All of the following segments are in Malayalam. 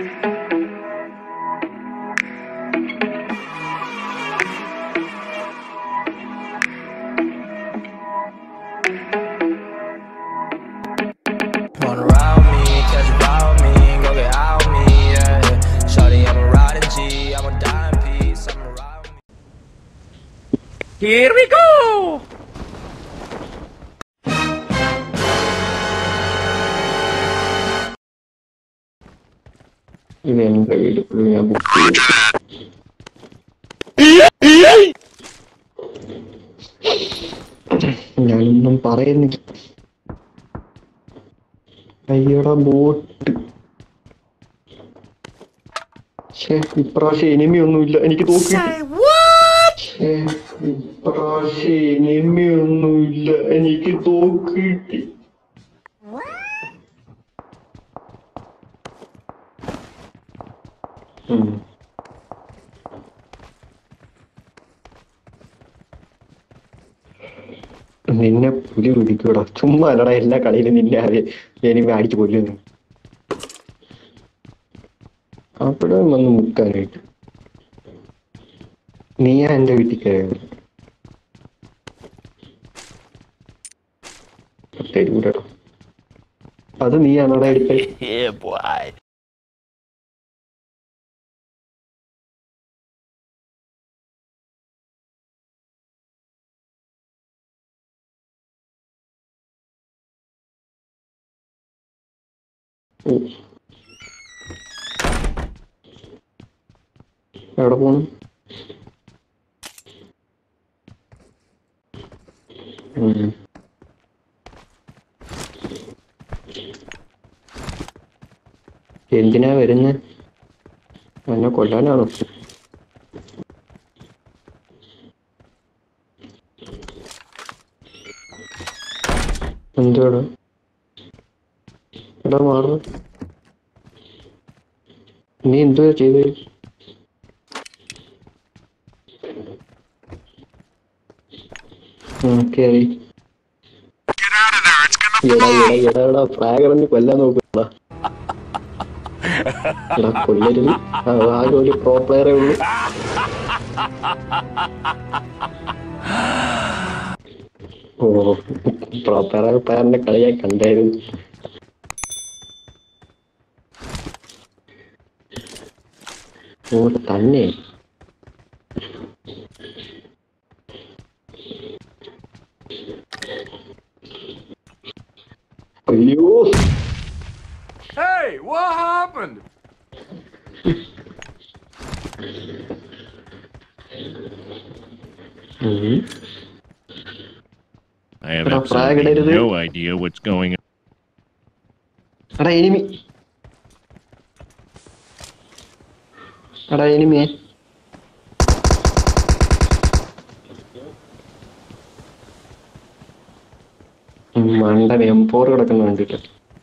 Wanna ride with me, catch a vibe with me, go get out with me, yeah. Shawty, I'm a riding G, I'm a dying piece, I'm a ride with me. Here we go! ഇത് എന്റെ വീട് ഇത് ഞാൻ ബുക്ക് ചെയ്തു ഞാനൊന്നും പറയുന്നില്ല അയ്യടാ ബോട്ട് ഛേ ഇപ്രാവശ്യം എനിമി ഒന്നുമില്ല എനിക്ക് തോക്കി ഛേ ഇപ്രാവശ്യം എനിമി ഒന്നുമില്ല എനിക്ക് തോക്കിട്ടി ഉം നിന്നെ പുലി പിടിക്കൂടാ ചുമ്മാ അല്ലടാ എല്ലാ കളിയിലും നിന്നെ ആദ്യം എനിമി അടിച്ചു കൊല്ലുന്നു അവിടെ വന്ന് മുക്കാനായിട്ട് നീയാ എന്റെ വീട്ടിൽ കയറി തരൂലടാ അത് നീയാണോടാ എടുത്തത് Yeah, boy. ഉം. എവിടെ പോണം ഉം. എന്തിനാ വരുന്നത് എന്നെ കൊല്ലാനാണോ എന്തുവാടാ എടാ മാറുന്നു നീ എന്തുവാ ചെയ്തത് കേറി എടാ എടാ എടാ എടാ ഫ്ലാഗ് എറിഞ്ഞ് കൊല്ലാൻ നോക്കടാ എടാ കൊല്ലരുത് ആ, ആകെ ഒരു പ്രോ പ്ലെയറേ ഉള്ളൂ ഓ പ്രോ പ്ലെയർ പ്ലെയറിന്റെ കളിയായി കണ്ടായിരുന്നു ഓ തന്നെ അയ്യോ Hey, what happened? ഉം. I have Pero absolutely frag it, no idea what's going on. എടാ എനിമി എടാ എനിമിയെ മണ്ടൻ എം ഫോർ കിടക്കുന്ന കണ്ടിട്ട്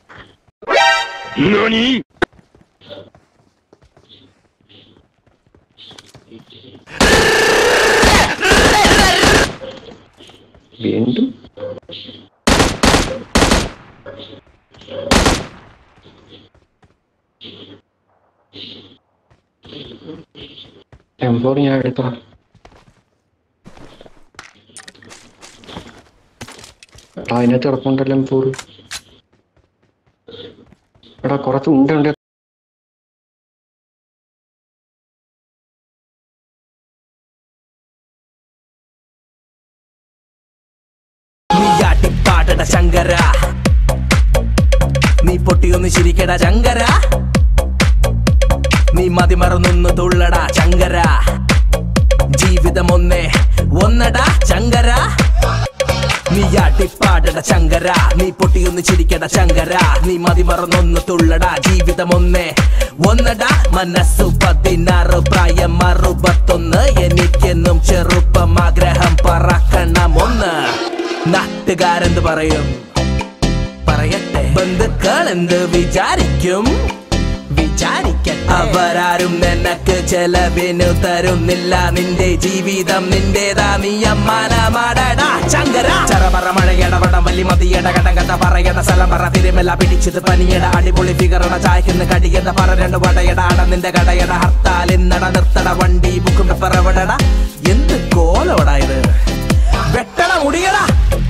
വീണ്ടും എം ഫോർ ഞാൻ എടുത്തോ എടാ അതിനകത്ത് കിടപ്പുണ്ടല്ലോ എം ഫോർ എടാ കുറച്ച് ഉണ്ട് നീയാട്ടി പാടട ശങ്കര നീ പൊട്ടിയൊന്ന് ചിരിക്കട ശങ്കര നീ മതി മറന്നൊന്ന് തുള്ളടാ ശങ്കര ജീവിതം ഒന്നേ ഒന്നടാ ശങ്കര നീയാട്ടി പാടട ശങ്കര നീ പൊട്ടിയൊന്ന് ചിരിക്കട ശങ്കര നീ മതി മറന്നൊന്ന് തുള്ളടാ ജീവിതം ഒന്നേ ഒന്നടാ മനസ്സു പതിനാറ് പ്രായം അറുപത്തൊന്ന് എനിക്കെന്നും ചെറുപ്പം ആഗ്രഹം പറക്കണം ഒന്ന് നാട്ടുകാരെന്ത് പറയും പറയട്ടെ ബന്ധുക്കൾ എന്ത് വിചാരിക്കും വിചാ വിചാരിക്കട്ടെ അവരാരും നിനക്ക് ചെലവിനു തരുന്നില്ല നിന്റെ ജീവിതം നിന്റേതാ നീ അമ്മാനമാടടാ ചങ്കര ചറപറ മഴയട വടം വലി മതിയട കടം കഥ പറയട സ്ഥലം പറ തിരുമല പിടിച്ചത് പനിയട അടിപൊളി ഫിഗറട ചായക്കുന്ന കടിയട പറ രണ്ട് വടയട അട നിന്റെ കടയട ഹർത്താൽ ഇന്നട നിർത്തട വണ്ടി ബുക്കും പറവടട എന്ത് കോലോടാ ഇത് വെട്ടട മുടിയടാ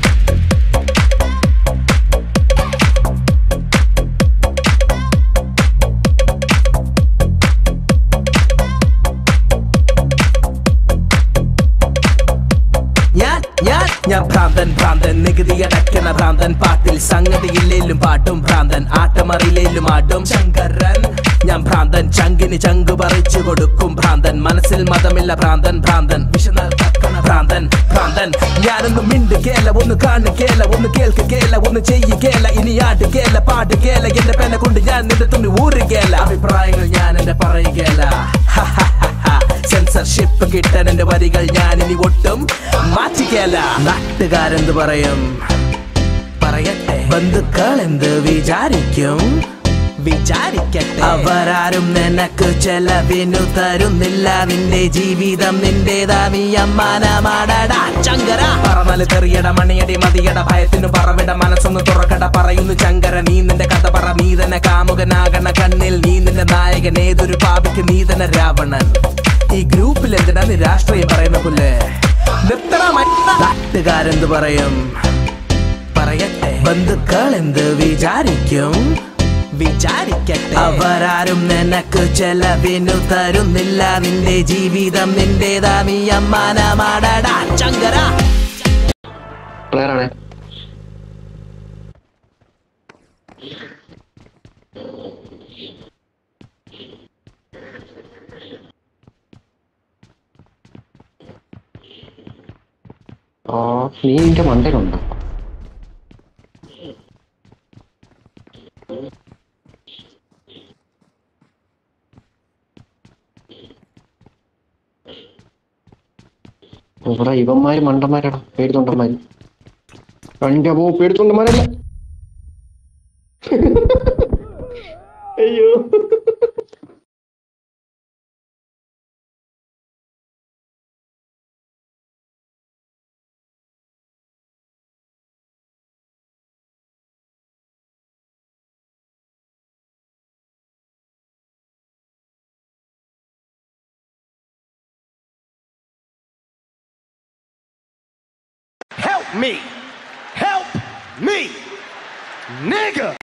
ഞാൻ ഞാൻ ഞാൻ ഭ്രാന്തൻ ഭ്രാന്തൻ നികുതി അടയ്ക്കണ ഭ്രാന്തൻ പാട്ടിൽ സംഗതിയില്ലേലും പാട്ടും ഭ്രാന്തൻ ആട്ടമറിയില്ലേലും ആടും ശങ്കരൻ ഞാൻ ഭ്രാന്തൻ ചങ്കിന് ചങ്ക് പറിച്ചു കൊടുക്കും ഭ്രാന്തൻ മനസ്സിൽ മതമില്ല ഭ്രാന്തൻ ഭ്രാന്തൻ വിഷനാൽ തക്കണ ഭ്രാന്തൻ ഭ്രാന്തൻ ഞാനൊന്ന് മിണ്ട് കേല ഒന്ന് കാണു കേല ഒന്ന് കേൾക്ക് കേല ഒന്ന് ചെയ്യ് കേല ഇനി ആട് കേല പാട്ട് കേല എന്റെ പേന കൊണ്ട് ഞാൻ നിന്റെ തുണി ഊറുകേല അഭിപ്രായങ്ങൾ ഞാൻ എന്റെ പറയുകേല സെൻസർഷിപ്പ് കിട്ടാൻ എന്റെ വരികൾ ഞാൻ ഇനി ഒട്ടും മാറ്റിക്കല നാട്ടുകാരെന്ത് പറയും പറയട്ടെ ബന്ധുക്കൾ എന്ത് വിചാരിക്കും വിചാരിക്കട്ടെ അവരാരും നിനക്ക് ചെലവിനു തരുന്നില്ല നിന്റെ ജീവിതം നിന്റേതാ നീ അമ്മാനമാടടാ ചങ്കര പറന്നാല് തെറിയട മണിയടി മതിയട ഭയത്തിനു പറവിട മനസ്സൊന്ന് തുറക്കട പറയുന്നു ചങ്കര നീ നിന്റെ കഥ പറ നീ തന്നെ കാമുകനാകണ കണ്ണിൽ നീ നിന്റെ നായകൻ ഏതൊരു പാപിക്ക് നീ തന്നെ രാവണൻ ഈ ഗ്രൂപ്പിൽ എന്തിനാ നീ രാഷ്ട്രീയം പറയുന്ന പുല്ലേ നിർത്തണ മനുഷ്യ. നാട്ടുകാരെന്ത് പറയും പറയട്ടെ ബന്ധുക്കൾ എന്ത് വിചാരിക്കും വിചാരിക്കട്ടെ അവരാരും നിനക്ക് ചെലവിനു തരുന്നില്ല നിന്റെ ജീവിതം നിന്റേതാ നീ അമ്മാനമാടടാ ചങ്കര പ്ലെയർ ആണ് ആ നീ നിന്റെ മണ്ടയിലുണ്ടോ ഇവിടെ ഇവന്മാര് മണ്ടന്മാരാടാ പേടിത്തൊണ്ടന്മാര് കണ്ട പോ പേടിത്തൊണ്ടന്മാരല്ല അയ്യോ Help me! Help me! Nigga!